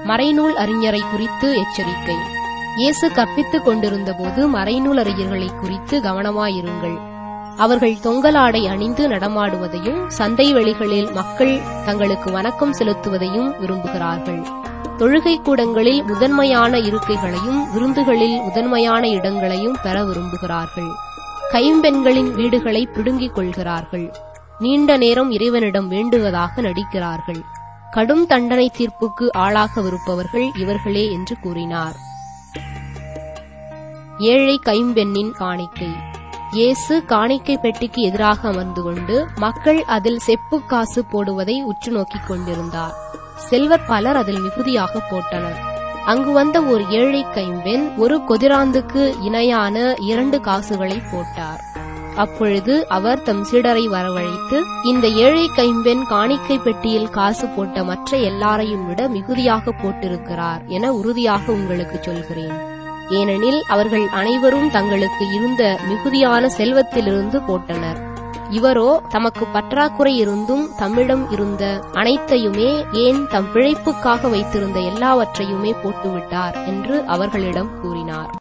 மறைநூல் அறிஞரை குறித்து எச்சரிக்கை இயேசு கற்பித்துக் கொண்டிருந்தபோது மறைநூல் அறிஞர்களை குறித்து கவனமாயிருங்கள் அவர்கள் தொங்கலாடை அணிந்து நடமாடுவதையும் சந்தை வெளிகளில் மக்கள் தங்களுக்கு வணக்கம் செலுத்துவதையும் விரும்புகிறார்கள் தொழுகை கூடங்களில் முதன்மையான இருக்கைகளையும் விருந்துகளில் முதன்மையான இடங்களையும் பெற விரும்புகிறார்கள் கைம்பெண்களின் வீடுகளை பிடுங்கிக் கொள்கிறார்கள் நீண்ட நேரம் இறைவனிடம் வேண்டுவதாக நடிக்கிறார்கள் கடும் தண்டனை தீர்ப்புக்கு ஆளாகவிருப்பவர்கள் இவர்களே என்று கூறினார் ஏழை கைம்பெண்ணின் காணிக்கை இயேசு காணிக்கை பெட்டிக்கு எதிராக அமர்ந்து கொண்டு மக்கள் அதில் செப்பு காசு போடுவதை உற்று நோக்கிக் கொண்டிருந்தார் செல்வர் பலர் அதில் மிகுதியாக போட்டனர் அங்கு வந்த ஒரு ஏழை கைம்பெண் ஒரு கொதிராந்துக்கு இணையான இரண்டு காசுகளை போட்டார் அப்பொழுது அவர் தம் சீடரை வரவழைத்து இந்த ஏழை கைம்பெண் காணிக்கை பெட்டியில் காசு போட்ட மற்ற எல்லாரையும் விட மிகுதியாக போட்டிருக்கிறார் என உறுதியாக உங்களுக்கு சொல்கிறேன் ஏனெனில் அவர்கள் அனைவரும் தங்களுக்கு இருந்த மிகுதியான செல்வத்திலிருந்து போட்டனர் இவரோ தமக்கு பற்றாக்குறை இருந்தும் தம்மிடம் இருந்த அனைத்தையுமே ஏன் தம் பிழைப்புக்காக வைத்திருந்த எல்லாவற்றையுமே போட்டுவிட்டார் என்று அவர்களிடம் கூறினார்